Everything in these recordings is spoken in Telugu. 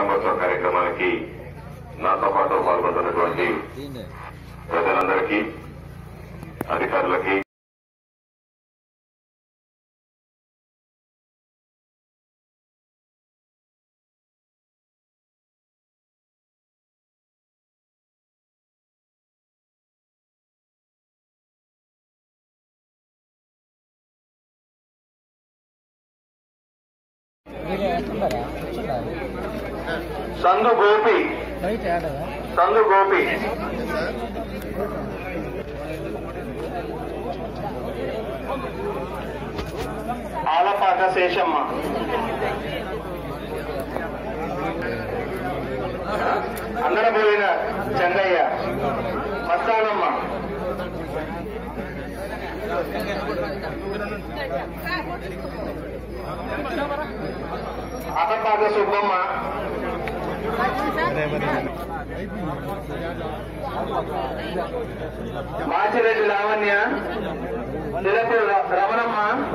ప్రారంభోత్సవ కార్యక్రమానికి నాతో పాటు పాల్గొంటున్నటువంటి ప్రజలందరికీ అధికారులకి సందు గోపి బయట ఆడదా సందు గోపి ఆలపాక శేషమ్మ అందరబోయిన చెంగయ్య మస్తానమ్మ అతపాక సుబ్బమ్మ మాచిరెడ్డి లావణ్య తిలపు రమణమ్మ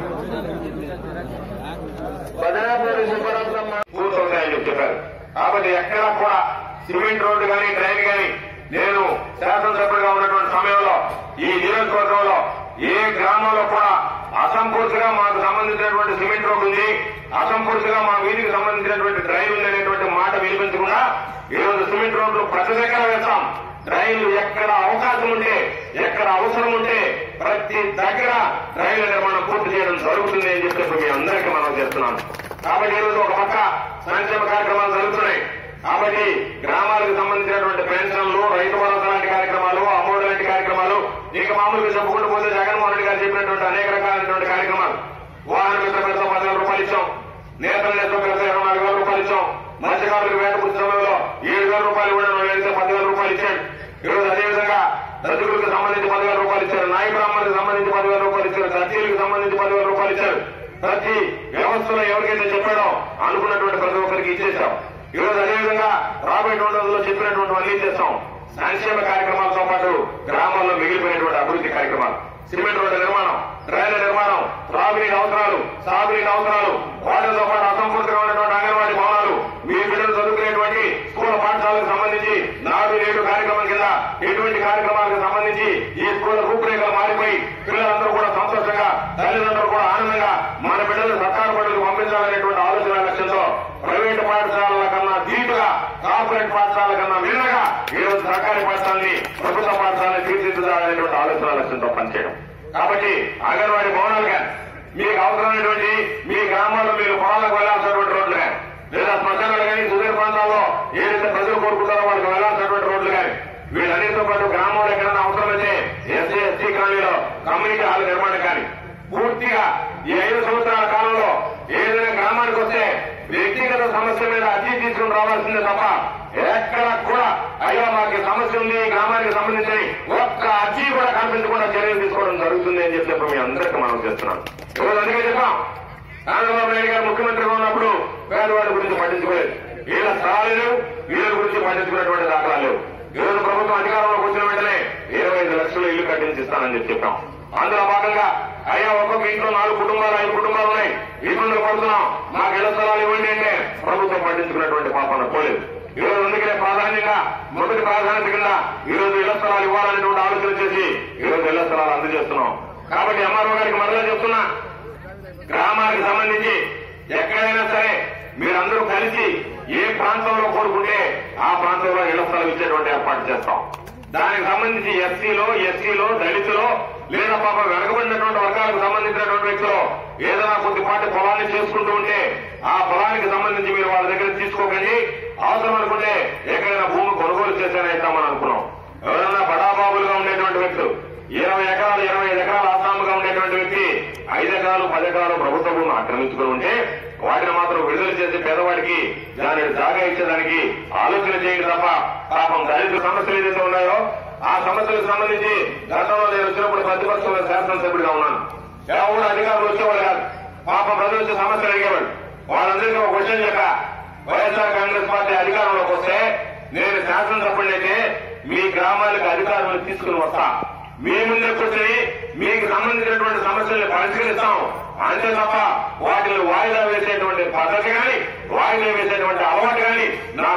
బదనాపూరి సుబ్బరత్నమ్మ కూర్చుంటాయని చెప్పారు కాబట్టి ఎక్కడా కూడా సిమెంట్ రోడ్డు కానీ డ్రైన్ కానీ నేను శాసనసభ్యుడిగా ఉన్నటువంటి సమయంలో ఈ నియోజకవర్గంలో ఏ గ్రామంలో కూడా అసంపూర్తిగా మాకు సంబంధించినటువంటి సిమెంట్ రోడ్డు ఉంది అసంపూర్తిగా మా వీధికి సంబంధించినటువంటి డ్రైన్ ఉంది అనేటువంటి మాట వినిపించకుండా ఈ రోజు సిమెంట్ రోడ్లు ప్రతి దగ్గర వేస్తాం డ్రైన్లు ఎక్కడ అవకాశం ఉంటే ఎక్కడ అవసరం ఉంటే ప్రతి దగ్గర డ్రైన్ల నిర్మాణం పూర్తి చేయడం జరుగుతుంది అని చెప్పి మీ అందరికీ మనం చేస్తున్నాను కాబట్టి ఈరోజు ఒక పక్క సంక్షేమ కార్యక్రమాలు జరుగుతున్నాయి కాబట్టి గ్రామాలకు సంబంధించినటువంటి పెన్షన్లు రైతు భరోసా లాంటి కార్యక్రమాలు అమ్మోడు లాంటి కార్యక్రమాలు ఇక మామూలుగా చెప్పుకుంటూ పోతే జగన్మోహన్ రెడ్డి గారు చెప్పినటువంటి అనేక రకాలైనటువంటి కార్యక్రమాలు వాహన మిత్ర పెద్ద పదివేల రూపాయలు ఇచ్చాం నేతల నేతల పెద్ద ఇరవై నాలుగు వేల రూపాయలు ఇచ్చాం మత్స్యకారులకు వేట పుట్టిన సమయంలో ఏడు వేల రూపాయలు కూడా వేస్తే పదివేల రూపాయలు ఇచ్చాడు ఈరోజు అదేవిధంగా దళితులకు సంబంధించి పదివేల రూపాయలు ఇచ్చారు నాయ బ్రాహ్మణులకు సంబంధించి పదివేల రూపాయలు ఇచ్చారు సత్యులకు సంబంధించి పదివేల రూపాయలు ఇచ్చారు ప్రతి వ్యవస్థలో ఎవరికైతే చెప్పాడో అనుకున్నటువంటి ప్రతి ఒక్కరికి ఇచ్చేశాం ఈ రోజు అదేవిధంగా రాబోయేటువంటి రోజుల్లో చెప్పినటువంటి అన్ని చేస్తాం సంక్షేమ కార్యక్రమాలతో పాటు గ్రామాల్లో మిగిలిపోయినటువంటి అభివృద్ధి కార్యక్రమాలు సిమెంట్ రోడ్డు నిర్మాణం రైళ్ల నిర్మాణం త్రాగునీటి అవసరాలు సాగునీటి అవసరాలు వాటితో పాటు అసంపూర్తిగా ఉన్నటువంటి అంగన్వాడీ భవనాలు మీ బిడ్డలు చదువుకునేటువంటి స్కూల్ పాఠశాలకు సంబంధించి నాడు నేడు కార్యక్రమం కింద ఎటువంటి కార్యక్రమాలకు సంబంధించి ఈ స్కూల్ రూపురేఖలు మారిపోయి పిల్లలందరూ కూడా సంతోషంగా తల్లిదండ్రులు కూడా ఆనందంగా మన బిడ్డలు సర్కారు బడులకు పంపించాలనేటువంటి ఆలోచన లక్ష్యంతో ప్రైవేటు పాఠశాలల కన్నా ధీటుగా కార్పొరేట్ పాఠశాలల కన్నా మిన్నగా ఈ రోజు సర్కారీ పాఠశాలని ప్రభుత్వ పాఠశాలని తీర్చిదిద్దాలనేటువంటి ఆలోచన లక్ష్యంతో పనిచేయడం కాబట్టి అంగన్వాడీ భవనాలు కానీ మీకు అవసరమైనటువంటి మీ గ్రామాల్లో మీరు పొలాలకు వెళ్లాల్సినటువంటి రోడ్లు కానీ లేదా శ్మశానాలు కానీ సుదూర ప్రాంతాల్లో ఏదైతే ప్రజలు కోరుకుంటారో వాళ్ళకి వెళ్లాల్సినటువంటి రోడ్లు కానీ వీటన్నిటితో పాటు గ్రామంలో ఎక్కడైనా అవసరమైతే ఎస్సీ ఎస్టీ కాలనీలో కమ్యూనిటీ హాల్ నిర్మాణం కానీ పూర్తిగా ఈ ఐదు సంవత్సరాల కాలంలో ఏదైనా గ్రామానికి వస్తే వ్యక్తిగత సమస్య మీద అర్జీ తీసుకుని రావాల్సిందే తప్ప ఎక్కడ కూడా అయ్యా మాకు ఈ సమస్య ఉంది ఈ గ్రామానికి సంబంధించి ఒక్క అర్జీ కూడా కనిపించకుండా చర్యలు తీసుకోవడం జరుగుతుంది అని చెప్పి చెప్పి మీ అందరికీ మనం చేస్తున్నాం ఈరోజు అందుకే చెప్పాం చంద్రబాబు నాయుడు గారు ముఖ్యమంత్రిగా ఉన్నప్పుడు పేదవాడి గురించి పట్టించుకోలేదు వీళ్ళ స్థలాలు లేవు వీళ్ళ గురించి పట్టించుకునేటువంటి దాఖలా లేవు ఈరోజు ప్రభుత్వం అధికారంలోకి వచ్చిన వెంటనే ఇరవై ఐదు లక్షల ఇల్లు కట్టించి ఇస్తానని చెప్పి చెప్పాం అందులో భాగంగా అయ్యా ఒక్కొక్క ఇంట్లో నాలుగు కుటుంబాలు ఐదు కుటుంబాలు ఉన్నాయి ఇబ్బందులు పడుతున్నాం మాకు ఇళ్ల స్థలాలు ఇవ్వండి అంటే ప్రభుత్వం పట్టించుకున్నటువంటి పాపన పోలేదు ఈ రోజు అందుకనే ప్రాధాన్యంగా మొదటి ప్రాధాన్యత కింద ఈ రోజు ఇళ్ల స్థలాలు ఇవ్వాలనేటువంటి ఆలోచన చేసి ఈ రోజు ఇళ్ల స్థలాలు అందజేస్తున్నాం కాబట్టి ఎంఆర్ఓ గారికి మరలా చెప్తున్నా గ్రామానికి సంబంధించి ఎక్కడైనా సరే మీరందరూ కలిసి ఏ ప్రాంతంలో కోరుకుంటే ఆ ప్రాంతంలో ఇళ్ల స్థలం ఇచ్చేటువంటి ఏర్పాటు చేస్తాం దానికి సంబంధించి ఎస్సీలో ఎస్సీలో దళితులో లేదా పాప వెనకబడినటువంటి వర్గాలకు సంబంధించినటువంటి వ్యక్తులు ఏదైనా కొద్దిపాటి పొలాన్ని చేసుకుంటూ ఉంటే ఆ పొలానికి సంబంధించి మీరు వాళ్ళ దగ్గర తీసుకోకండి అవసరం అనుకుంటే ఎక్కడైనా భూమి కొనుగోలు చేసేనా ఇస్తామని అనుకున్నాం ఎవరైనా బడాబాబులుగా ఉండేటువంటి వ్యక్తులు ఇరవై ఎకరాలు ఇరవై ఐదు ఎకరాలు ఆసాముగా ఉండేటువంటి వ్యక్తి ఐదు ఎకరాలు పది ఎకరాలు ప్రభుత్వ భూమిని ఆక్రమించుకుని ఉంటే వాటిని మాత్రం విడుదల చేసి పేదవాడికి దాని జాగా ఇచ్చేదానికి ఆలోచన చేయండి తప్ప పాపం దళితుల సమస్యలు ఏదైతే ఉన్నాయో ఆ సమస్యలకు సంబంధించి గతంలో నేను వచ్చినప్పుడు ప్రతిపక్షంలో శాసనసభ్యుడిగా ఉన్నాను ఎవరు అధికారులు వచ్చేవాడు కాదు పాపం ప్రజలు వచ్చే సమస్యలు అడిగేవాడు వాళ్ళందరికీ ఒక క్వశ్చన్ చెప్పా వైఎస్ఆర్ కాంగ్రెస్ పార్టీ అధికారంలోకి వస్తే నేను శాసనసభ్యుడైతే మీ గ్రామాలకు అధికారులు తీసుకుని వస్తా మీ ముందే కూర్చొని మీకు సంబంధించినటువంటి సమస్యల్ని పరిష్కరిస్తాం అంతే తప్ప వాటిని వాయిదా వేసేటువంటి పద్ధతి కానీ వాయిదా వేసేటువంటి అలవాటు కానీ నా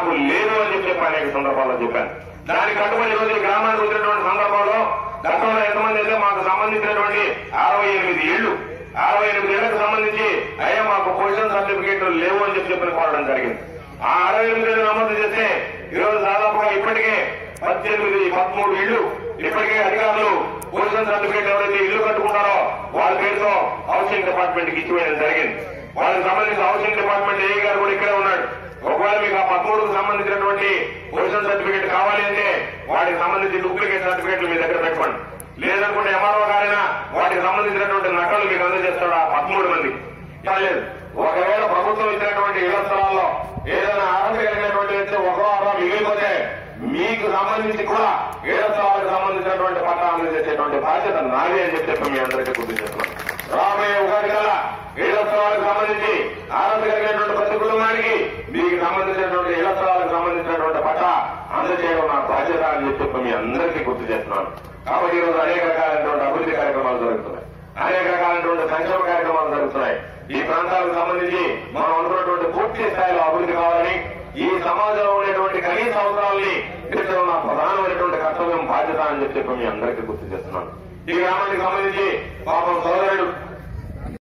అనేక సందర్భాల్లో చెప్పాను దానికి కట్టుబడి ఈ రోజు ఈ గ్రామానికి వచ్చినటువంటి సందర్భంలో గతంలో ఎంతమంది అయితే మాకు సంబంధించినటువంటి అరవై ఎనిమిది ఏళ్లు అరవై ఎనిమిది ఏళ్లకు సంబంధించి అయ్యా మాకు పొజిషన్ సర్టిఫికేట్లు లేవు అని చెప్పి చెప్పిన కోరడం జరిగింది ఆ అరవై ఎనిమిది ఏళ్ళు నమోదు చేస్తే ఈ రోజు దాదాపుగా ఇప్పటికే పద్దెనిమిది పదమూడు ఇళ్లు ఇప్పటికే అధికారులు పొజిషన్ సర్టిఫికేట్ ఎవరైతే ఇల్లు కట్టుకుంటారో వాళ్ళ పేరుతో హౌసింగ్ డిపార్ట్మెంట్ కి ఇచ్చివేయడం జరిగింది వాళ్ళకి సంబంధించిన హౌసింగ్ డిపార్ట్మెంట్ ఏ గారు కూడా ఇక్కడే ఉన్నాడు ఒకవేళ మీకు ఆ పదమూడుకు సంబంధించినటువంటి పొజిషన్ సర్టిఫికేట్ కావాలి అంటే వాటికి సంబంధించి డూప్లికేట్ సర్టిఫికేట్లు మీ దగ్గర పెట్టుకోండి లేదనుకుంటే ఎంఆర్ఓ గారైనా వాటికి సంబంధించినటువంటి నకలు మీకు అందజేస్తాడు ఆ పదమూడు మంది లేదు ఒకవేళ ప్రభుత్వం ఇచ్చినటువంటి ఇళ్ల స్థలాల్లో ఏదైనా అర్హత కలిగినటువంటి వ్యక్తి ఒకరో అరవై మిగిలిపోతే మీకు సంబంధించి కూడా ఇళ్ల స్థలాలకు సంబంధించినటువంటి పట్టా అందజేసేటువంటి బాధ్యత నాది అని చెప్పి చెప్పి మీ అందరికీ గుర్తు చేస్తున్నాను రాబోయే ఉగాది కల్లా ఇళ్ల స్థలాలకు సంబంధించి అర్హత కలిగినటువంటి ప్రతి కుటుంబానికి మీకు సంబంధించినటువంటి ఇళ్ల స్థలాలకు సంబంధించినటువంటి పట్టా అందజేయడం నా బాధ్యత అని చెప్పి చెప్పి మీ అందరికీ గుర్తు చేస్తున్నాను కాబట్టి ఈ రోజు అనేక రకాలైనటువంటి అభివృద్ధి కార్యక్రమాలు జరుగుతున్నాయి అనేక రకాలైనటువంటి సంక్షేమ కార్యక్రమాలు జరుగుతున్నాయి ఈ ప్రాంతాలకు సంబంధించి మనం అనుకున్నటువంటి పూర్తి స్థాయిలో అభివృద్ధి కావాలని ఈ సమాజంలో ఉండేటువంటి కనీస అవసరాలని తీర్చడం నా ప్రధానమైనటువంటి కర్తవ్యం బాధ్యత అని చెప్పి చెప్పి మీ అందరికీ గుర్తు చేస్తున్నాను ఈ గ్రామానికి సంబంధించి పాపం సోదరుడు